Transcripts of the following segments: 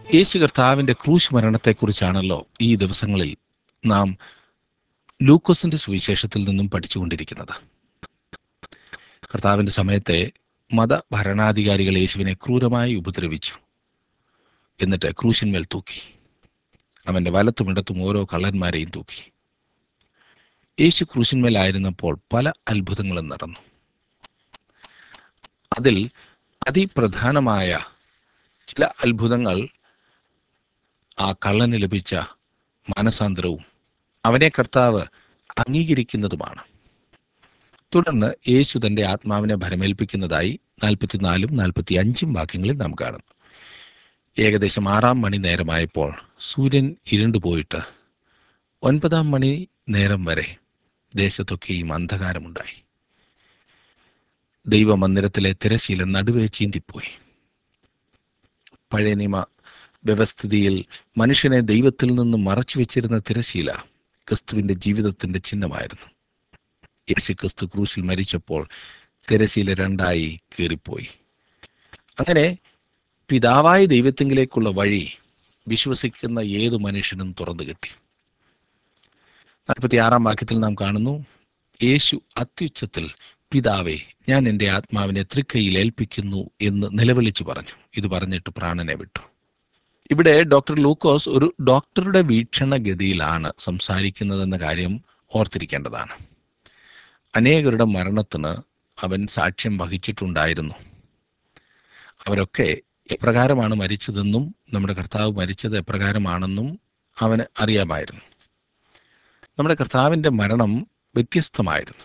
യേശു കർത്താവിൻ്റെ ക്രൂശ് മരണത്തെക്കുറിച്ചാണല്ലോ ഈ ദിവസങ്ങളിൽ നാം ലൂക്കോസിന്റെ സുവിശേഷത്തിൽ നിന്നും പഠിച്ചുകൊണ്ടിരിക്കുന്നത് കർത്താവിൻ്റെ സമയത്തെ മതഭരണാധികാരികൾ യേശുവിനെ ക്രൂരമായി ഉപദ്രവിച്ചു എന്നിട്ട് ക്രൂശിന്മേൽ തൂക്കി അവൻ്റെ വലത്തും ഇടത്തും ഓരോ കള്ളന്മാരെയും തൂക്കി യേശു ക്രൂശിന്മേലായിരുന്നപ്പോൾ പല അത്ഭുതങ്ങളും നടന്നു അതിൽ അതിപ്രധാനമായ ചില അത്ഭുതങ്ങൾ ആ കള്ളന് ലഭിച്ച മാനസാന്തരവും അവനെ കർത്താവ് അംഗീകരിക്കുന്നതുമാണ് തുടർന്ന് യേശു തന്റെ ആത്മാവിനെ ഭരമേൽപ്പിക്കുന്നതായി നാൽപ്പത്തിനാലും നാൽപ്പത്തി അഞ്ചും വാക്യങ്ങളിൽ നാം കാണുന്നു ഏകദേശം ആറാം മണി നേരമായപ്പോൾ സൂര്യൻ ഇരുണ്ടുപോയിട്ട് ഒൻപതാം മണി നേരം വരെ ദേശത്തൊക്കെയും അന്ധകാരമുണ്ടായി ദൈവമന്ദിരത്തിലെ തിരശീല നടുവേ ചീന്തിപ്പോയി പഴയ നിയമ വ്യവസ്ഥിതിയിൽ മനുഷ്യനെ ദൈവത്തിൽ നിന്ന് മറച്ചു വെച്ചിരുന്ന തിരശീല ക്രിസ്തുവിന്റെ ജീവിതത്തിന്റെ ചിഹ്നമായിരുന്നു യേശു ക്രിസ്തു ക്രൂശിൽ മരിച്ചപ്പോൾ തിരശീല രണ്ടായി കീറിപ്പോയി അങ്ങനെ പിതാവായ ദൈവത്തിങ്കിലേക്കുള്ള വഴി വിശ്വസിക്കുന്ന ഏതു മനുഷ്യനും തുറന്നു കിട്ടി നാൽപ്പത്തി ആറാം വാക്യത്തിൽ നാം കാണുന്നു യേശു അത്യുച്ചത്തിൽ പിതാവേ ഞാൻ എൻ്റെ ആത്മാവിനെ തൃക്കൈയിൽ ഏൽപ്പിക്കുന്നു എന്ന് നിലവിളിച്ചു പറഞ്ഞു ഇത് പറഞ്ഞിട്ട് പ്രാണനെ വിട്ടു ഇവിടെ ഡോക്ടർ ലൂക്കോസ് ഒരു ഡോക്ടറുടെ വീക്ഷണഗതിയിലാണ് സംസാരിക്കുന്നതെന്ന കാര്യം ഓർത്തിരിക്കേണ്ടതാണ് അനേകരുടെ മരണത്തിന് അവൻ സാക്ഷ്യം വഹിച്ചിട്ടുണ്ടായിരുന്നു അവരൊക്കെ എപ്രകാരമാണ് മരിച്ചതെന്നും നമ്മുടെ കർത്താവ് മരിച്ചത് എപ്രകാരമാണെന്നും അവന് അറിയാമായിരുന്നു നമ്മുടെ കർത്താവിൻ്റെ മരണം വ്യത്യസ്തമായിരുന്നു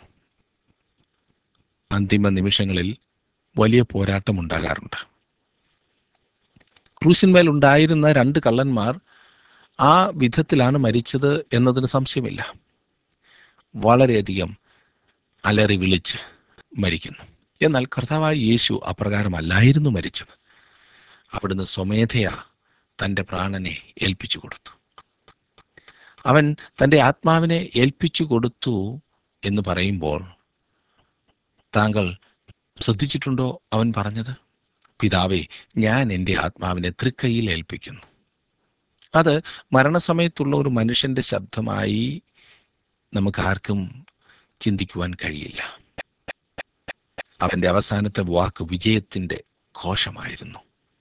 അന്തിമ നിമിഷങ്ങളിൽ വലിയ പോരാട്ടം ഉണ്ടാകാറുണ്ട് ക്രൂശിന്മേൽ ഉണ്ടായിരുന്ന രണ്ട് കള്ളന്മാർ ആ വിധത്തിലാണ് മരിച്ചത് എന്നതിന് സംശയമില്ല വളരെയധികം അലറി വിളിച്ച് മരിക്കുന്നു എന്നാൽ കർത്താവായ യേശു അപ്രകാരമല്ലായിരുന്നു മരിച്ചത് അവിടുന്ന് സ്വമേധയാ തൻ്റെ പ്രാണനെ ഏൽപ്പിച്ചു കൊടുത്തു അവൻ തൻ്റെ ആത്മാവിനെ ഏൽപ്പിച്ചു കൊടുത്തു എന്ന് പറയുമ്പോൾ താങ്കൾ ശ്രദ്ധിച്ചിട്ടുണ്ടോ അവൻ പറഞ്ഞത് പിതാവേ ഞാൻ എൻ്റെ ആത്മാവിനെ തൃക്കൈയിൽ ഏൽപ്പിക്കുന്നു അത് മരണസമയത്തുള്ള ഒരു മനുഷ്യന്റെ ശബ്ദമായി നമുക്ക് ആർക്കും ചിന്തിക്കുവാൻ കഴിയില്ല അവന്റെ അവസാനത്തെ വാക്ക് വിജയത്തിന്റെ ഘോഷമായിരുന്നു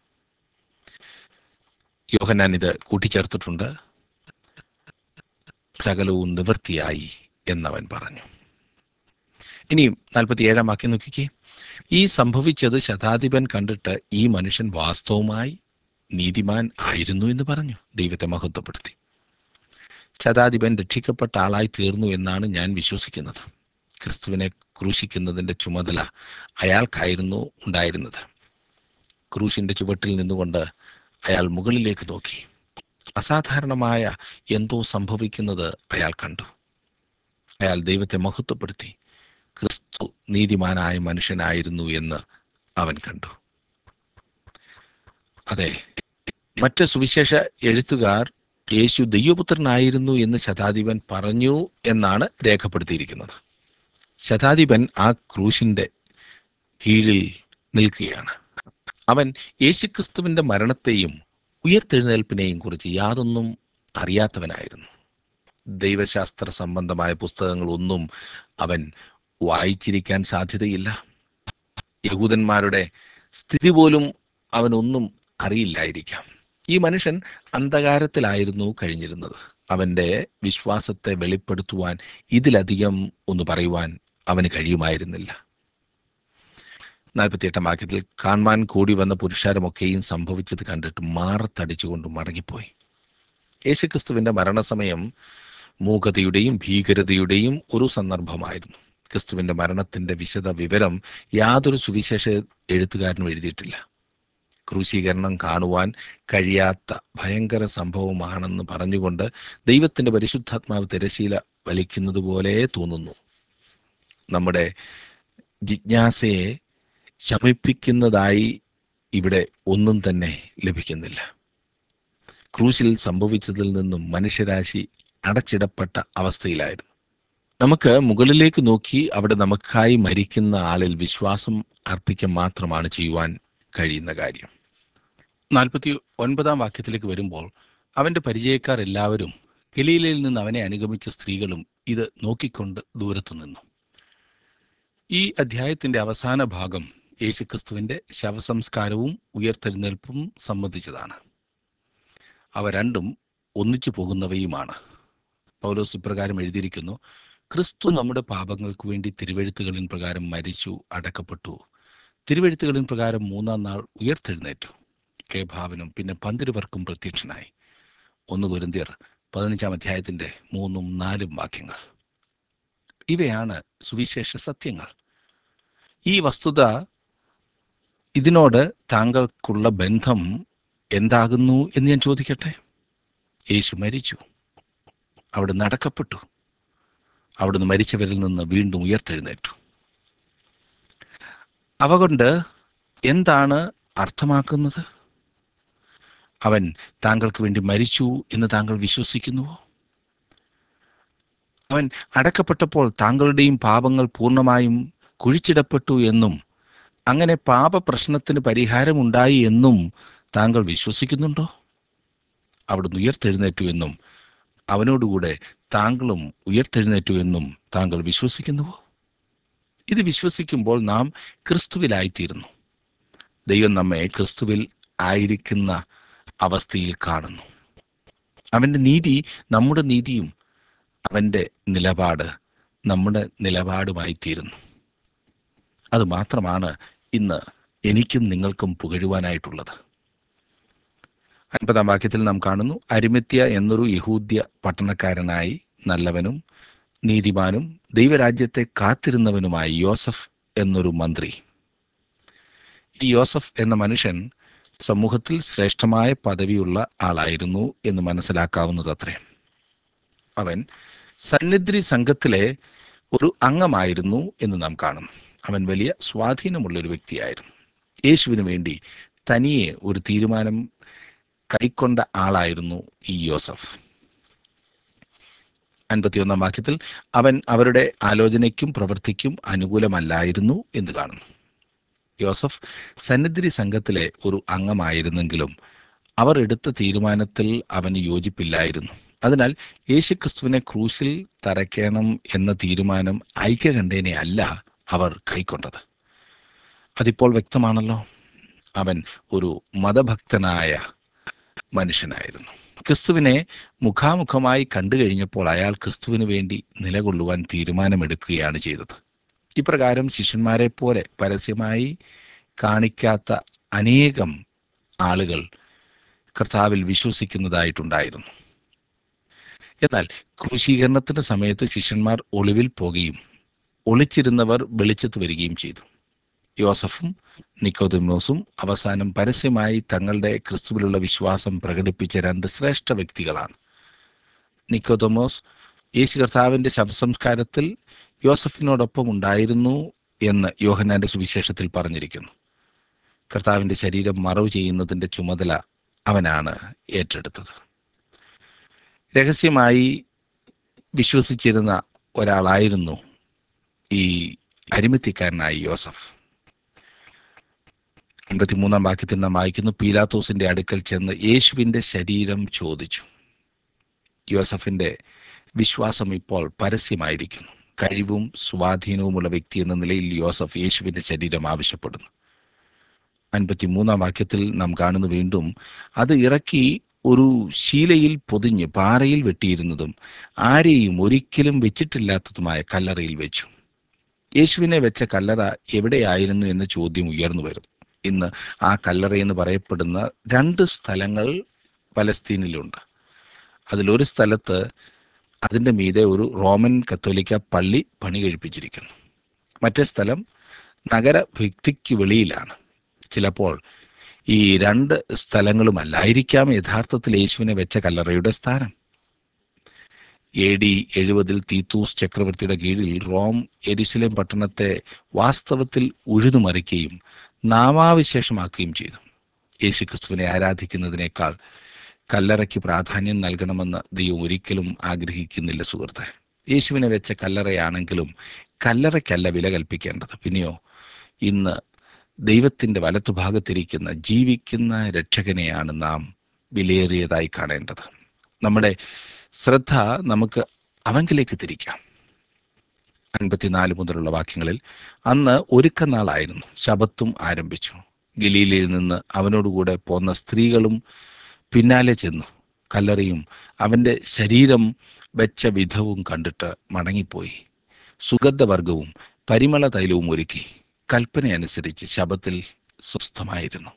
യോഹന്നാൻ ഇത് കൂട്ടിച്ചേർത്തിട്ടുണ്ട് സകലവും നിവൃത്തിയായി എന്നവൻ പറഞ്ഞു ഇനി നാൽപ്പത്തിയേഴാം വാക്യം നോക്കിക്കേ ഈ സംഭവിച്ചത് ശതാധിപൻ കണ്ടിട്ട് ഈ മനുഷ്യൻ വാസ്തവമായി നീതിമാൻ ആയിരുന്നു എന്ന് പറഞ്ഞു ദൈവത്തെ മഹത്വപ്പെടുത്തി ശതാധിപൻ രക്ഷിക്കപ്പെട്ട ആളായി തീർന്നു എന്നാണ് ഞാൻ വിശ്വസിക്കുന്നത് ക്രിസ്തുവിനെ ക്രൂശിക്കുന്നതിൻ്റെ ചുമതല അയാൾക്കായിരുന്നു ഉണ്ടായിരുന്നത് ക്രൂശിന്റെ ചുവട്ടിൽ നിന്നുകൊണ്ട് അയാൾ മുകളിലേക്ക് നോക്കി അസാധാരണമായ എന്തോ സംഭവിക്കുന്നത് അയാൾ കണ്ടു അയാൾ ദൈവത്തെ മഹത്വപ്പെടുത്തി ക്രിസ്തു നീതിമാനായ മനുഷ്യനായിരുന്നു എന്ന് അവൻ കണ്ടു അതെ മറ്റ് സുവിശേഷ എഴുത്തുകാർ യേശു ദൈവപുത്രനായിരുന്നു എന്ന് ശതാധിപൻ പറഞ്ഞു എന്നാണ് രേഖപ്പെടുത്തിയിരിക്കുന്നത് ശതാധിപൻ ആ ക്രൂശിന്റെ കീഴിൽ നിൽക്കുകയാണ് അവൻ യേശുക്രിസ്തുവിന്റെ മരണത്തെയും ഉയർത്തെഴുന്നേൽപ്പിനെയും കുറിച്ച് യാതൊന്നും അറിയാത്തവനായിരുന്നു ദൈവശാസ്ത്ര സംബന്ധമായ പുസ്തകങ്ങളൊന്നും അവൻ വായിച്ചിരിക്കാൻ സാധ്യതയില്ല യഹൂദന്മാരുടെ സ്ഥിതി പോലും അവനൊന്നും അറിയില്ലായിരിക്കാം ഈ മനുഷ്യൻ അന്ധകാരത്തിലായിരുന്നു കഴിഞ്ഞിരുന്നത് അവന്റെ വിശ്വാസത്തെ വെളിപ്പെടുത്തുവാൻ ഇതിലധികം ഒന്ന് പറയുവാൻ അവന് കഴിയുമായിരുന്നില്ല നാൽപ്പത്തിയെട്ടാം വാക്യത്തിൽ കാണുവാൻ കൂടി വന്ന പുരുഷാരമൊക്കെയും സംഭവിച്ചത് കണ്ടിട്ട് മാറത്തടിച്ചുകൊണ്ട് മടങ്ങിപ്പോയി യേശുക്രിസ്തുവിന്റെ മരണസമയം മൂകതയുടെയും ഭീകരതയുടെയും ഒരു സന്ദർഭമായിരുന്നു ക്രിസ്തുവിന്റെ മരണത്തിന്റെ വിശദ വിവരം യാതൊരു സുവിശേഷ എഴുത്തുകാരനും എഴുതിയിട്ടില്ല ക്രൂശീകരണം കാണുവാൻ കഴിയാത്ത ഭയങ്കര സംഭവമാണെന്ന് പറഞ്ഞുകൊണ്ട് ദൈവത്തിന്റെ പരിശുദ്ധാത്മാവ് തിരശീല വലിക്കുന്നത് പോലെ തോന്നുന്നു നമ്മുടെ ജിജ്ഞാസയെ ശമിപ്പിക്കുന്നതായി ഇവിടെ ഒന്നും തന്നെ ലഭിക്കുന്നില്ല ക്രൂശിൽ സംഭവിച്ചതിൽ നിന്നും മനുഷ്യരാശി അടച്ചിടപ്പെട്ട അവസ്ഥയിലായിരുന്നു നമുക്ക് മുകളിലേക്ക് നോക്കി അവിടെ നമുക്കായി മരിക്കുന്ന ആളിൽ വിശ്വാസം അർപ്പിക്കാൻ മാത്രമാണ് ചെയ്യുവാൻ കഴിയുന്ന കാര്യം നാൽപ്പത്തി ഒൻപതാം വാക്യത്തിലേക്ക് വരുമ്പോൾ അവന്റെ പരിചയക്കാർ എല്ലാവരും ഗലീലയിൽ നിന്ന് അവനെ അനുഗമിച്ച സ്ത്രീകളും ഇത് നോക്കിക്കൊണ്ട് ദൂരത്തു നിന്നു ഈ അധ്യായത്തിന്റെ അവസാന ഭാഗം യേശുക്രിസ്തുവിന്റെ ശവസംസ്കാരവും ഉയർത്തെഴുന്നേൽപ്പും സംബന്ധിച്ചതാണ് അവ രണ്ടും ഒന്നിച്ചു പോകുന്നവയുമാണ് പൗലോസ് ഇപ്രകാരം എഴുതിയിരിക്കുന്നു ക്രിസ്തു നമ്മുടെ പാപങ്ങൾക്ക് വേണ്ടി തിരുവെഴുത്തുകളിൻ പ്രകാരം മരിച്ചു അടക്കപ്പെട്ടു തിരുവെഴുത്തുകളിൻ പ്രകാരം മൂന്നാം നാൾ ഉയർത്തെഴുന്നേറ്റു കേഭാവനും പിന്നെ പന്തിരുവർക്കും പ്രത്യക്ഷനായി ഒന്ന് കുരുന്തിയർ പതിനഞ്ചാം അധ്യായത്തിന്റെ മൂന്നും നാലും വാക്യങ്ങൾ ഇവയാണ് സുവിശേഷ സത്യങ്ങൾ ഈ വസ്തുത ഇതിനോട് താങ്കൾക്കുള്ള ബന്ധം എന്താകുന്നു എന്ന് ഞാൻ ചോദിക്കട്ടെ യേശു മരിച്ചു അവിടെ നടക്കപ്പെട്ടു അവിടുന്ന് മരിച്ചവരിൽ നിന്ന് വീണ്ടും ഉയർത്തെഴുന്നേറ്റു അവ കൊണ്ട് എന്താണ് അർത്ഥമാക്കുന്നത് അവൻ താങ്കൾക്ക് വേണ്ടി മരിച്ചു എന്ന് താങ്കൾ വിശ്വസിക്കുന്നുവോ അവൻ അടക്കപ്പെട്ടപ്പോൾ താങ്കളുടെയും പാപങ്ങൾ പൂർണ്ണമായും കുഴിച്ചിടപ്പെട്ടു എന്നും അങ്ങനെ പാപ പ്രശ്നത്തിന് പരിഹാരമുണ്ടായി എന്നും താങ്കൾ വിശ്വസിക്കുന്നുണ്ടോ അവിടുന്ന് ഉയർത്തെഴുന്നേറ്റു എന്നും അവനോടുകൂടെ താങ്കളും ഉയർത്തെഴുന്നേറ്റു എന്നും താങ്കൾ വിശ്വസിക്കുന്നുവോ ഇത് വിശ്വസിക്കുമ്പോൾ നാം ക്രിസ്തുവിലായിത്തീരുന്നു ദൈവം നമ്മെ ക്രിസ്തുവിൽ ആയിരിക്കുന്ന അവസ്ഥയിൽ കാണുന്നു അവൻ്റെ നീതി നമ്മുടെ നീതിയും അവൻ്റെ നിലപാട് നമ്മുടെ നിലപാടുമായി തീരുന്നു അത് മാത്രമാണ് ഇന്ന് എനിക്കും നിങ്ങൾക്കും പുകഴുവാനായിട്ടുള്ളത് അൻപതാം വാക്യത്തിൽ നാം കാണുന്നു അരിമത്യ എന്നൊരു യഹൂദ്യ പട്ടണക്കാരനായി നല്ലവനും നീതിമാനും ദൈവരാജ്യത്തെ കാത്തിരുന്നവനുമായ യോസഫ് എന്നൊരു മന്ത്രി ഈ യോസഫ് എന്ന മനുഷ്യൻ സമൂഹത്തിൽ ശ്രേഷ്ഠമായ പദവിയുള്ള ആളായിരുന്നു എന്ന് മനസ്സിലാക്കാവുന്നതത്രേ അവൻ സന്നിധി സംഘത്തിലെ ഒരു അംഗമായിരുന്നു എന്ന് നാം കാണും അവൻ വലിയ സ്വാധീനമുള്ള ഒരു വ്യക്തിയായിരുന്നു യേശുവിന് വേണ്ടി തനിയെ ഒരു തീരുമാനം കൈക്കൊണ്ട ആളായിരുന്നു ഈ യോസഫ് അൻപത്തിയൊന്നാം വാക്യത്തിൽ അവൻ അവരുടെ ആലോചനയ്ക്കും പ്രവൃത്തിക്കും അനുകൂലമല്ലായിരുന്നു എന്ന് കാണുന്നു യോസഫ് സന്നിധി സംഘത്തിലെ ഒരു അംഗമായിരുന്നെങ്കിലും അവർ എടുത്ത തീരുമാനത്തിൽ അവന് യോജിപ്പില്ലായിരുന്നു അതിനാൽ യേശുക്രിസ്തുവിനെ ക്രൂശിൽ തറയ്ക്കണം എന്ന തീരുമാനം ഐക്യകണ്ഠേനെ അല്ല അവർ കൈക്കൊണ്ടത് അതിപ്പോൾ വ്യക്തമാണല്ലോ അവൻ ഒരു മതഭക്തനായ മനുഷ്യനായിരുന്നു ക്രിസ്തുവിനെ മുഖാമുഖമായി കണ്ടു കഴിഞ്ഞപ്പോൾ അയാൾ ക്രിസ്തുവിന് വേണ്ടി നിലകൊള്ളുവാൻ തീരുമാനമെടുക്കുകയാണ് ചെയ്തത് ഇപ്രകാരം ശിഷ്യന്മാരെ പോലെ പരസ്യമായി കാണിക്കാത്ത അനേകം ആളുകൾ കർത്താവിൽ വിശ്വസിക്കുന്നതായിട്ടുണ്ടായിരുന്നു എന്നാൽ ക്രൂശീകരണത്തിന്റെ സമയത്ത് ശിഷ്യന്മാർ ഒളിവിൽ പോകുകയും ഒളിച്ചിരുന്നവർ വെളിച്ചത്ത് വരികയും ചെയ്തു യോസഫും നിക്കോദമോസും അവസാനം പരസ്യമായി തങ്ങളുടെ ക്രിസ്തുവിലുള്ള വിശ്വാസം പ്രകടിപ്പിച്ച രണ്ട് ശ്രേഷ്ഠ വ്യക്തികളാണ് നിക്കോദമോസ് യേശു കർത്താവിന്റെ ശവസംസ്കാരത്തിൽ യോസഫിനോടൊപ്പം ഉണ്ടായിരുന്നു എന്ന് യോഹന്നാന്റെ സുവിശേഷത്തിൽ പറഞ്ഞിരിക്കുന്നു കർത്താവിന്റെ ശരീരം മറവ് ചെയ്യുന്നതിന്റെ ചുമതല അവനാണ് ഏറ്റെടുത്തത് രഹസ്യമായി വിശ്വസിച്ചിരുന്ന ഒരാളായിരുന്നു ഈ അരിമത്തിക്കാരനായ യോസഫ് അൻപത്തിമൂന്നാം വാക്യത്തിൽ നാം വായിക്കുന്നു പീലാത്തോസിന്റെ അടുക്കൽ ചെന്ന് യേശുവിന്റെ ശരീരം ചോദിച്ചു യോസഫിന്റെ വിശ്വാസം ഇപ്പോൾ പരസ്യമായിരിക്കുന്നു കഴിവും സ്വാധീനവുമുള്ള വ്യക്തി എന്ന നിലയിൽ യോസഫ് യേശുവിന്റെ ശരീരം ആവശ്യപ്പെടുന്നു അൻപത്തിമൂന്നാം വാക്യത്തിൽ നാം കാണുന്നു വീണ്ടും അത് ഇറക്കി ഒരു ശീലയിൽ പൊതിഞ്ഞ് പാറയിൽ വെട്ടിയിരുന്നതും ആരെയും ഒരിക്കലും വെച്ചിട്ടില്ലാത്തതുമായ കല്ലറയിൽ വെച്ചു യേശുവിനെ വെച്ച കല്ലറ എവിടെയായിരുന്നു എന്ന ചോദ്യം ഉയർന്നു വരും ഇന്ന് ആ കല്ലറ എന്ന് പറയപ്പെടുന്ന രണ്ട് സ്ഥലങ്ങൾ പലസ്തീനിലുണ്ട് അതിലൊരു സ്ഥലത്ത് അതിൻ്റെ മീതെ ഒരു റോമൻ കത്തോലിക്ക പള്ളി പണി കഴിപ്പിച്ചിരിക്കുന്നു മറ്റേ സ്ഥലം നഗര ഭിത്തിക്ക് വെളിയിലാണ് ചിലപ്പോൾ ഈ രണ്ട് സ്ഥലങ്ങളുമല്ലായിരിക്കാം യഥാർത്ഥത്തിൽ യേശുവിനെ വെച്ച കല്ലറയുടെ സ്ഥാനം എ ഡി എഴുപതിൽ തീത്തൂസ് ചക്രവർത്തിയുടെ കീഴിൽ റോം എരുസലേം പട്ടണത്തെ വാസ്തവത്തിൽ ഉഴുതുമറിക്കുകയും നാമാവിശേഷമാക്കുകയും ചെയ്തു യേശുക്രിസ്തുവിനെ ആരാധിക്കുന്നതിനേക്കാൾ കല്ലറയ്ക്ക് പ്രാധാന്യം നൽകണമെന്ന് ദൈവം ഒരിക്കലും ആഗ്രഹിക്കുന്നില്ല സുഹൃത്തെ യേശുവിനെ വെച്ച കല്ലറയാണെങ്കിലും കല്ലറയ്ക്കല്ല വില കൽപ്പിക്കേണ്ടത് പിന്നെയോ ഇന്ന് ദൈവത്തിൻ്റെ വലത്തുഭാഗത്തിരിക്കുന്ന ജീവിക്കുന്ന രക്ഷകനെയാണ് നാം വിലയേറിയതായി കാണേണ്ടത് നമ്മുടെ ശ്രദ്ധ നമുക്ക് അവങ്കിലേക്ക് തിരിക്കാം അൻപത്തിനാല് മുതലുള്ള വാക്യങ്ങളിൽ അന്ന് ഒരുക്കനാളായിരുന്നു ശബത്തും ആരംഭിച്ചു ഗലീലയിൽ നിന്ന് അവനോടുകൂടെ പോന്ന സ്ത്രീകളും പിന്നാലെ ചെന്നു കല്ലറിയും അവൻ്റെ ശരീരം വെച്ച വിധവും കണ്ടിട്ട് മടങ്ങിപ്പോയി സുഗന്ധവർഗവും പരിമള തൈലവും ഒരുക്കി കൽപ്പനയനുസരിച്ച് ശബത്തിൽ സ്വസ്ഥമായിരുന്നു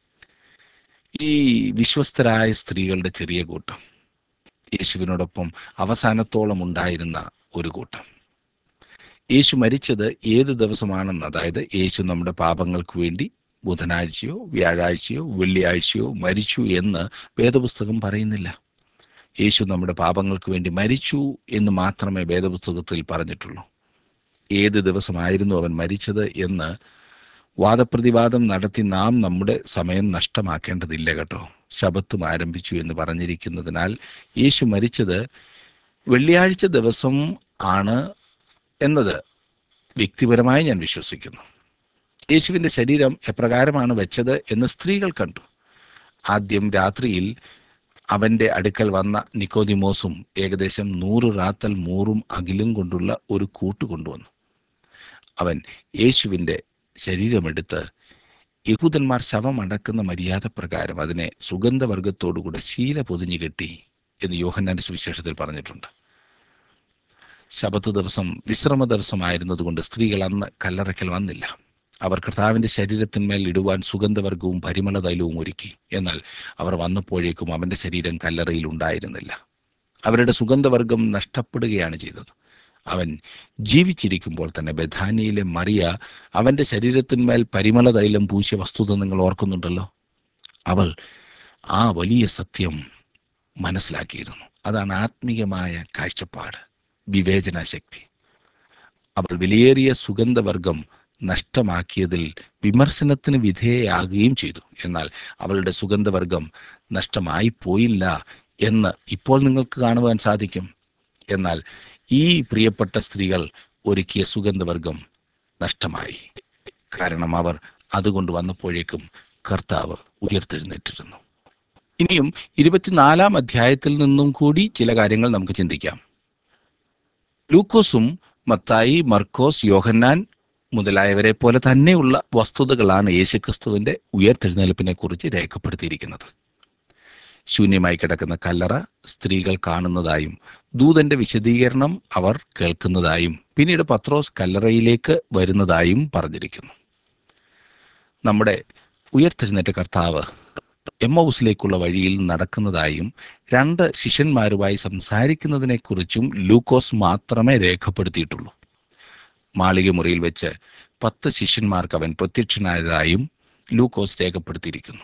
ഈ വിശ്വസ്തരായ സ്ത്രീകളുടെ ചെറിയ കൂട്ടം യേശുവിനോടൊപ്പം അവസാനത്തോളം ഉണ്ടായിരുന്ന ഒരു കൂട്ടം യേശു മരിച്ചത് ഏത് ദിവസമാണെന്ന് അതായത് യേശു നമ്മുടെ പാപങ്ങൾക്ക് വേണ്ടി ബുധനാഴ്ചയോ വ്യാഴാഴ്ചയോ വെള്ളിയാഴ്ചയോ മരിച്ചു എന്ന് വേദപുസ്തകം പറയുന്നില്ല യേശു നമ്മുടെ പാപങ്ങൾക്ക് വേണ്ടി മരിച്ചു എന്ന് മാത്രമേ വേദപുസ്തകത്തിൽ പറഞ്ഞിട്ടുള്ളൂ ഏത് ദിവസമായിരുന്നു അവൻ മരിച്ചത് എന്ന് വാദപ്രതിവാദം നടത്തി നാം നമ്മുടെ സമയം നഷ്ടമാക്കേണ്ടതില്ല കേട്ടോ ശബത്തും ആരംഭിച്ചു എന്ന് പറഞ്ഞിരിക്കുന്നതിനാൽ യേശു മരിച്ചത് വെള്ളിയാഴ്ച ദിവസം ആണ് എന്നത് വ്യക്തിപരമായി ഞാൻ വിശ്വസിക്കുന്നു യേശുവിൻ്റെ ശരീരം എപ്രകാരമാണ് വെച്ചത് എന്ന് സ്ത്രീകൾ കണ്ടു ആദ്യം രാത്രിയിൽ അവൻ്റെ അടുക്കൽ വന്ന നിക്കോദിമോസും ഏകദേശം നൂറ് റാത്തൽ മൂറും അകിലും കൊണ്ടുള്ള ഒരു കൂട്ട് കൊണ്ടുവന്നു അവൻ യേശുവിൻ്റെ ശരീരമെടുത്ത് യഹൂദന്മാർ ശവമടക്കുന്ന മര്യാദ പ്രകാരം അതിനെ സുഗന്ധവർഗത്തോടുകൂടെ ശീല പൊതിഞ്ഞു കെട്ടി എന്ന് യോഹന്നാന്റെ സുവിശേഷത്തിൽ പറഞ്ഞിട്ടുണ്ട് ശബത്ത് ദിവസം വിശ്രമ ദിവസമായിരുന്നതുകൊണ്ട് സ്ത്രീകൾ അന്ന് കല്ലറയ്ക്കൽ വന്നില്ല അവർ കർത്താവിന്റെ ശരീരത്തിന്മേൽ ഇടുവാൻ സുഗന്ധവർഗവും പരിമള തൈലവും ഒരുക്കി എന്നാൽ അവർ വന്നപ്പോഴേക്കും അവന്റെ ശരീരം കല്ലറയിൽ ഉണ്ടായിരുന്നില്ല അവരുടെ സുഗന്ധവർഗം നഷ്ടപ്പെടുകയാണ് ചെയ്തത് അവൻ ജീവിച്ചിരിക്കുമ്പോൾ തന്നെ ബഥാനിയിലെ മറിയ അവന്റെ ശരീരത്തിന്മേൽ പരിമള തൈലം പൂശിയ വസ്തുത നിങ്ങൾ ഓർക്കുന്നുണ്ടല്ലോ അവൾ ആ വലിയ സത്യം മനസ്സിലാക്കിയിരുന്നു അതാണ് ആത്മീയമായ കാഴ്ചപ്പാട് വിവേചനാശക്തി അവൾ വിലയേറിയ സുഗന്ധവർഗം നഷ്ടമാക്കിയതിൽ വിമർശനത്തിന് വിധേയയാകുകയും ചെയ്തു എന്നാൽ അവളുടെ സുഗന്ധവർഗം നഷ്ടമായി പോയില്ല എന്ന് ഇപ്പോൾ നിങ്ങൾക്ക് കാണുവാൻ സാധിക്കും എന്നാൽ ഈ പ്രിയപ്പെട്ട സ്ത്രീകൾ ഒരുക്കിയ സുഗന്ധവർഗം നഷ്ടമായി കാരണം അവർ അതുകൊണ്ട് വന്നപ്പോഴേക്കും കർത്താവ് ഉയർത്തെഴുന്നേറ്റിരുന്നു ഇനിയും ഇരുപത്തിനാലാം അധ്യായത്തിൽ നിന്നും കൂടി ചില കാര്യങ്ങൾ നമുക്ക് ചിന്തിക്കാം ലൂക്കോസും മത്തായി മർക്കോസ് യോഹന്നാൻ മുതലായവരെ പോലെ തന്നെയുള്ള വസ്തുതകളാണ് യേശുക്രിസ്തുവിന്റെ ഉയർത്തെഴുന്നേൽപ്പിനെ കുറിച്ച് രേഖപ്പെടുത്തിയിരിക്കുന്നത് ശൂന്യമായി കിടക്കുന്ന കല്ലറ സ്ത്രീകൾ കാണുന്നതായും ദൂതന്റെ വിശദീകരണം അവർ കേൾക്കുന്നതായും പിന്നീട് പത്രോസ് കല്ലറയിലേക്ക് വരുന്നതായും പറഞ്ഞിരിക്കുന്നു നമ്മുടെ ഉയർത്തെഴുന്നേറ്റ കർത്താവ് എമ്മൗസിലേക്കുള്ള വഴിയിൽ നടക്കുന്നതായും രണ്ട് ശിഷ്യന്മാരുമായി സംസാരിക്കുന്നതിനെക്കുറിച്ചും ലൂക്കോസ് മാത്രമേ രേഖപ്പെടുത്തിയിട്ടുള്ളൂ മാളിക മുറിയിൽ വെച്ച് പത്ത് ശിഷ്യന്മാർക്ക് അവൻ പ്രത്യക്ഷനായതായും ലൂക്കോസ് രേഖപ്പെടുത്തിയിരിക്കുന്നു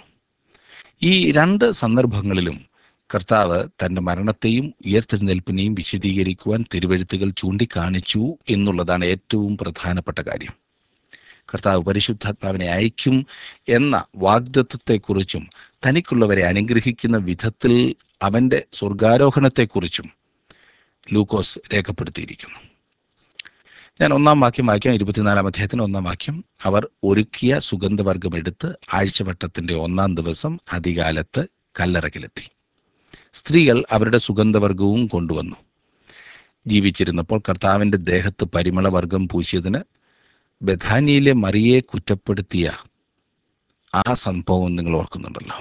ഈ രണ്ട് സന്ദർഭങ്ങളിലും കർത്താവ് തന്റെ മരണത്തെയും ഉയർത്തെഴുന്നേൽപ്പിനെയും വിശദീകരിക്കുവാൻ തിരുവഴുത്തുകൾ ചൂണ്ടിക്കാണിച്ചു എന്നുള്ളതാണ് ഏറ്റവും പ്രധാനപ്പെട്ട കാര്യം കർത്താവ് പരിശുദ്ധാത്മാവിനെ അയക്കും എന്ന വാഗ്ദത്വത്തെക്കുറിച്ചും തനിക്കുള്ളവരെ അനുഗ്രഹിക്കുന്ന വിധത്തിൽ അവന്റെ സ്വർഗാരോഹണത്തെക്കുറിച്ചും ലൂക്കോസ് രേഖപ്പെടുത്തിയിരിക്കുന്നു ഞാൻ ഒന്നാം വാക്യം വായിക്കാം ഇരുപത്തിനാലാം അധ്യായത്തിന് ഒന്നാം വാക്യം അവർ ഒരുക്കിയ സുഗന്ധവർഗം എടുത്ത് ആഴ്ചവട്ടത്തിന്റെ ഒന്നാം ദിവസം അധികാലത്ത് കല്ലറകിലെത്തി സ്ത്രീകൾ അവരുടെ സുഗന്ധവർഗവും കൊണ്ടുവന്നു ജീവിച്ചിരുന്നപ്പോൾ കർത്താവിന്റെ ദേഹത്ത് പരിമളവർഗം പൂശിയതിന് ബഥാനിയിലെ മറിയെ കുറ്റപ്പെടുത്തിയ ആ സംഭവം നിങ്ങൾ ഓർക്കുന്നുണ്ടല്ലോ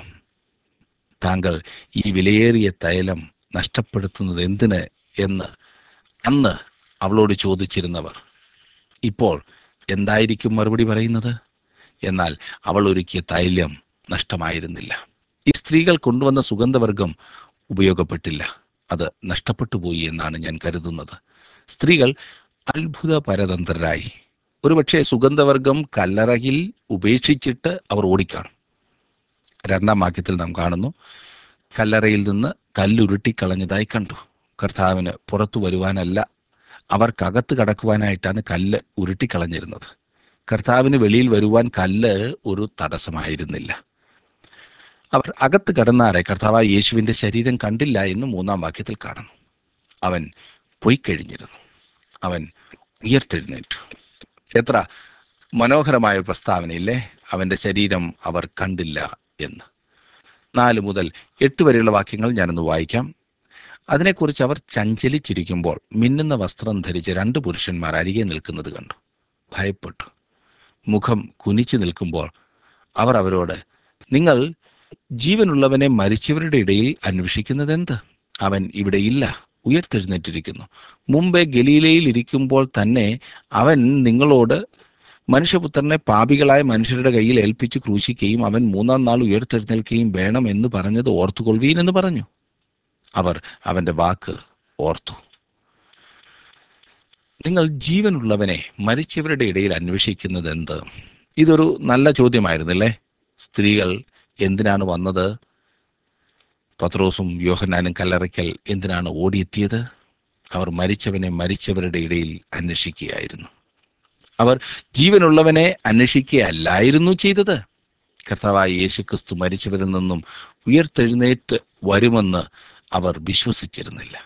താങ്കൾ ഈ വിലയേറിയ തൈലം നഷ്ടപ്പെടുത്തുന്നത് എന്തിന് എന്ന് അന്ന് അവളോട് ചോദിച്ചിരുന്നവർ ഇപ്പോൾ എന്തായിരിക്കും മറുപടി പറയുന്നത് എന്നാൽ അവൾ ഒരുക്കിയ തൈലം നഷ്ടമായിരുന്നില്ല ഈ സ്ത്രീകൾ കൊണ്ടുവന്ന സുഗന്ധവർഗം ഉപയോഗപ്പെട്ടില്ല അത് നഷ്ടപ്പെട്ടു പോയി എന്നാണ് ഞാൻ കരുതുന്നത് സ്ത്രീകൾ അത്ഭുത പരതന്ത്രരായി ഒരുപക്ഷെ സുഗന്ധവർഗം കല്ലറയിൽ ഉപേക്ഷിച്ചിട്ട് അവർ ഓടിക്കാണും രണ്ടാം വാക്യത്തിൽ നാം കാണുന്നു കല്ലറയിൽ നിന്ന് കല്ലുരുട്ടിക്കളഞ്ഞതായി കണ്ടു കർത്താവിന് പുറത്തു വരുവാനല്ല അവർക്കകത്ത് കടക്കുവാനായിട്ടാണ് കല്ല് ഉരുട്ടിക്കളഞ്ഞിരുന്നത് കർത്താവിന് വെളിയിൽ വരുവാൻ കല്ല് ഒരു തടസ്സമായിരുന്നില്ല അവർ അകത്ത് കടന്നാറെ കർത്താവായ യേശുവിൻ്റെ ശരീരം കണ്ടില്ല എന്ന് മൂന്നാം വാക്യത്തിൽ കാണുന്നു അവൻ പൊയ്ക്കഴിഞ്ഞിരുന്നു അവൻ ഉയർത്തെഴുന്നേറ്റു എത്ര മനോഹരമായ പ്രസ്താവനയില്ലേ അവൻ്റെ ശരീരം അവർ കണ്ടില്ല എന്ന് നാല് മുതൽ എട്ട് വരെയുള്ള വാക്യങ്ങൾ ഞാനൊന്ന് വായിക്കാം അതിനെക്കുറിച്ച് അവർ ചഞ്ചലിച്ചിരിക്കുമ്പോൾ മിന്നുന്ന വസ്ത്രം ധരിച്ച് രണ്ട് പുരുഷന്മാർ അരികെ നിൽക്കുന്നത് കണ്ടു ഭയപ്പെട്ടു മുഖം കുനിച്ചു നിൽക്കുമ്പോൾ അവർ അവരോട് നിങ്ങൾ ജീവനുള്ളവനെ മരിച്ചവരുടെ ഇടയിൽ അന്വേഷിക്കുന്നത് എന്ത് അവൻ ഇവിടെ ഇല്ല ഉയർത്തെഴുന്നേറ്റിരിക്കുന്നു മുമ്പേ ഗലീലയിൽ ഇരിക്കുമ്പോൾ തന്നെ അവൻ നിങ്ങളോട് മനുഷ്യപുത്രനെ പാപികളായ മനുഷ്യരുടെ കയ്യിൽ ഏൽപ്പിച്ച് ക്രൂശിക്കുകയും അവൻ മൂന്നാം നാൾ ഉയർത്തെഴുന്നേൽക്കുകയും വേണം എന്ന് പറഞ്ഞത് ഓർത്തുകൊള്ളുവീൻ എന്ന് പറഞ്ഞു അവർ അവന്റെ വാക്ക് ഓർത്തു നിങ്ങൾ ജീവനുള്ളവനെ മരിച്ചവരുടെ ഇടയിൽ അന്വേഷിക്കുന്നത് എന്ത് ഇതൊരു നല്ല ചോദ്യമായിരുന്നില്ലേ സ്ത്രീകൾ എന്തിനാണ് വന്നത് പത്രോസും യോഹന്നാനും കല്ലറയ്ക്കൽ എന്തിനാണ് ഓടിയെത്തിയത് അവർ മരിച്ചവനെ മരിച്ചവരുടെ ഇടയിൽ അന്വേഷിക്കുകയായിരുന്നു അവർ ജീവനുള്ളവനെ അന്വേഷിക്കുകയല്ലായിരുന്നു ചെയ്തത് കർത്താവായ യേശുക്രിസ്തു മരിച്ചവരിൽ നിന്നും ഉയർത്തെഴുന്നേറ്റ് വരുമെന്ന് അവർ വിശ്വസിച്ചിരുന്നില്ല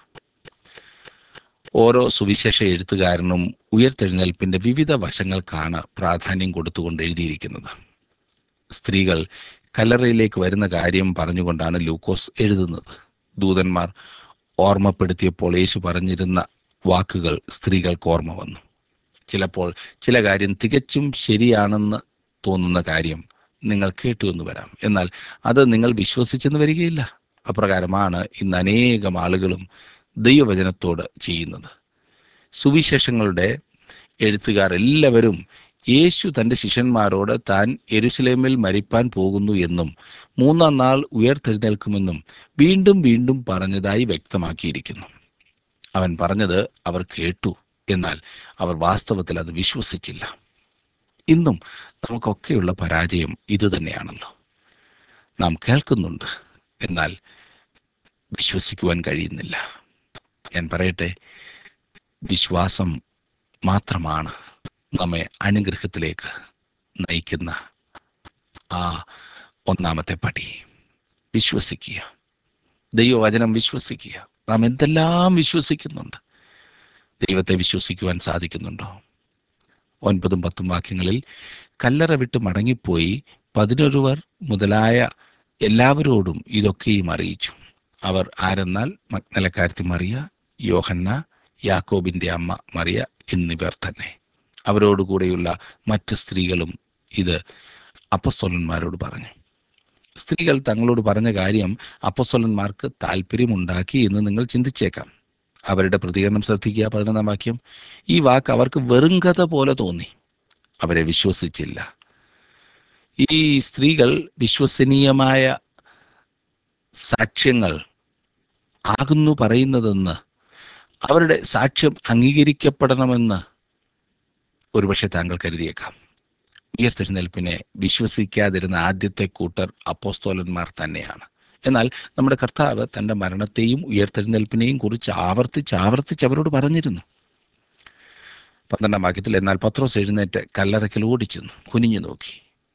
ഓരോ സുവിശേഷ എഴുത്തുകാരനും ഉയർത്തെഴുന്നേൽപ്പിന്റെ വിവിധ വശങ്ങൾക്കാണ് പ്രാധാന്യം കൊടുത്തുകൊണ്ട് എഴുതിയിരിക്കുന്നത് സ്ത്രീകൾ കല്ലറയിലേക്ക് വരുന്ന കാര്യം പറഞ്ഞുകൊണ്ടാണ് ലൂക്കോസ് എഴുതുന്നത് ദൂതന്മാർ ഓർമ്മപ്പെടുത്തിയപ്പോൾ യേശു പറഞ്ഞിരുന്ന വാക്കുകൾ സ്ത്രീകൾക്ക് ഓർമ്മ വന്നു ചിലപ്പോൾ ചില കാര്യം തികച്ചും ശരിയാണെന്ന് തോന്നുന്ന കാര്യം നിങ്ങൾ കേട്ടു എന്ന് വരാം എന്നാൽ അത് നിങ്ങൾ വിശ്വസിച്ചെന്ന് വരികയില്ല അപ്രകാരമാണ് ഇന്ന് അനേകം ആളുകളും ദൈവവചനത്തോട് ചെയ്യുന്നത് സുവിശേഷങ്ങളുടെ എഴുത്തുകാർ എല്ലാവരും യേശു തൻ്റെ ശിഷ്യന്മാരോട് താൻ എരുസലേമിൽ മരിപ്പാൻ പോകുന്നു എന്നും മൂന്നാം നാൾ ഉയർത്തെഴുന്നേൽക്കുമെന്നും വീണ്ടും വീണ്ടും പറഞ്ഞതായി വ്യക്തമാക്കിയിരിക്കുന്നു അവൻ പറഞ്ഞത് അവർ കേട്ടു എന്നാൽ അവർ വാസ്തവത്തിൽ അത് വിശ്വസിച്ചില്ല ഇന്നും നമുക്കൊക്കെയുള്ള പരാജയം ഇതുതന്നെയാണല്ലോ നാം കേൾക്കുന്നുണ്ട് എന്നാൽ വിശ്വസിക്കുവാൻ കഴിയുന്നില്ല ഞാൻ പറയട്ടെ വിശ്വാസം മാത്രമാണ് നമ്മെ അനുഗ്രഹത്തിലേക്ക് നയിക്കുന്ന ആ ഒന്നാമത്തെ പടി വിശ്വസിക്കുക ദൈവവചനം വിശ്വസിക്കുക നാം എന്തെല്ലാം വിശ്വസിക്കുന്നുണ്ട് ദൈവത്തെ വിശ്വസിക്കുവാൻ സാധിക്കുന്നുണ്ടോ ഒൻപതും പത്തും വാക്യങ്ങളിൽ കല്ലറ വിട്ട് മടങ്ങിപ്പോയി പതിനൊരുവർ മുതലായ എല്ലാവരോടും ഇതൊക്കെയും അറിയിച്ചു അവർ ആരെന്നാൽ മഗ്നലക്കാരത്തി മറിയ യോഹന്ന യാക്കോബിന്റെ അമ്മ മറിയ എന്നിവർ തന്നെ അവരോടുകൂടെയുള്ള മറ്റ് സ്ത്രീകളും ഇത് അപ്പസ്തോലന്മാരോട് പറഞ്ഞു സ്ത്രീകൾ തങ്ങളോട് പറഞ്ഞ കാര്യം അപ്പസ്തോലന്മാർക്ക് താല്പര്യമുണ്ടാക്കി എന്ന് നിങ്ങൾ ചിന്തിച്ചേക്കാം അവരുടെ പ്രതികരണം ശ്രദ്ധിക്കുക പതിനൊന്നാം വാക്യം ഈ വാക്ക് അവർക്ക് വെറും കഥ പോലെ തോന്നി അവരെ വിശ്വസിച്ചില്ല ഈ സ്ത്രീകൾ വിശ്വസനീയമായ സാക്ഷ്യങ്ങൾ ആകുന്നു പറയുന്നതെന്ന് അവരുടെ സാക്ഷ്യം അംഗീകരിക്കപ്പെടണമെന്ന് ഒരുപക്ഷെ താങ്കൾ കരുതിയേക്കാം ഉയർത്തെഴുന്നേൽപ്പിനെ വിശ്വസിക്കാതിരുന്ന ആദ്യത്തെ കൂട്ടർ അപ്പോസ്തോലന്മാർ തന്നെയാണ് എന്നാൽ നമ്മുടെ കർത്താവ് തൻ്റെ മരണത്തെയും ഉയർത്തെഴുന്നേൽപ്പിനെയും കുറിച്ച് ആവർത്തിച്ച് ആവർത്തിച്ച് അവരോട് പറഞ്ഞിരുന്നു പന്ത്രണ്ടാം വാക്യത്തിൽ എന്നാൽ പത്രോസ് എഴുന്നേറ്റ് കല്ലറയ്ക്കൽ ഓടിച്ചെന്നു കുനിഞ്ഞു നോക്കി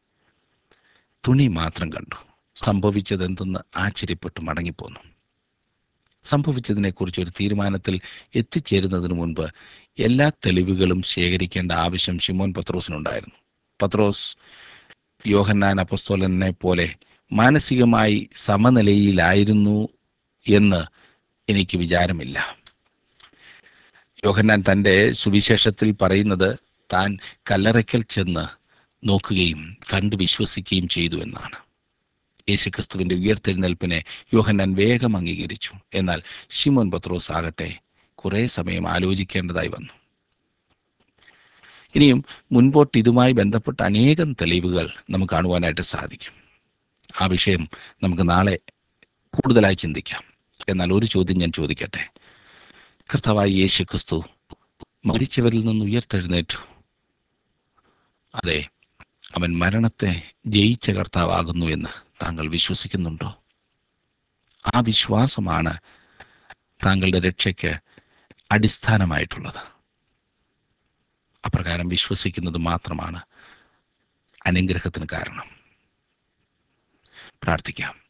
തുണി മാത്രം കണ്ടു സംഭവിച്ചതെന്തെന്ന് ആശ്ചര്യപ്പെട്ട് മടങ്ങിപ്പോന്നു സംഭവിച്ചതിനെക്കുറിച്ച് ഒരു തീരുമാനത്തിൽ എത്തിച്ചേരുന്നതിന് മുൻപ് എല്ലാ തെളിവുകളും ശേഖരിക്കേണ്ട ആവശ്യം ഷിമോൻ പത്രോസിനുണ്ടായിരുന്നു പത്രോസ് യോഹന്നാൻ അപ്പസ്തോലനെ പോലെ മാനസികമായി സമനിലയിലായിരുന്നു എന്ന് എനിക്ക് വിചാരമില്ല യോഹന്നാൻ തൻ്റെ സുവിശേഷത്തിൽ പറയുന്നത് താൻ കല്ലറയ്ക്കൽ ചെന്ന് നോക്കുകയും കണ്ടു വിശ്വസിക്കുകയും ചെയ്തു എന്നാണ് യേശുക്രിസ്തുവിന്റെ ഉയർത്തെഴുന്നേൽപ്പിനെ യോഹന്നാൻ വേഗം അംഗീകരിച്ചു എന്നാൽ ഷിമോൻ പത്രോസ് ആകട്ടെ കുറേ സമയം ആലോചിക്കേണ്ടതായി വന്നു ഇനിയും മുൻപോട്ട് ഇതുമായി ബന്ധപ്പെട്ട അനേകം തെളിവുകൾ നമുക്ക് കാണുവാനായിട്ട് സാധിക്കും ആ വിഷയം നമുക്ക് നാളെ കൂടുതലായി ചിന്തിക്കാം എന്നാൽ ഒരു ചോദ്യം ഞാൻ ചോദിക്കട്ടെ കർത്താവായ യേശു ക്രിസ്തു മരിച്ചവരിൽ നിന്ന് ഉയർത്തെഴുന്നേറ്റു അതെ അവൻ മരണത്തെ ജയിച്ച കർത്താവാകുന്നു എന്ന് താങ്കൾ വിശ്വസിക്കുന്നുണ്ടോ ആ വിശ്വാസമാണ് താങ്കളുടെ രക്ഷയ്ക്ക് അടിസ്ഥാനമായിട്ടുള്ളത് അപ്രകാരം വിശ്വസിക്കുന്നത് മാത്രമാണ് അനുഗ്രഹത്തിന് കാരണം പ്രാർത്ഥിക്കാം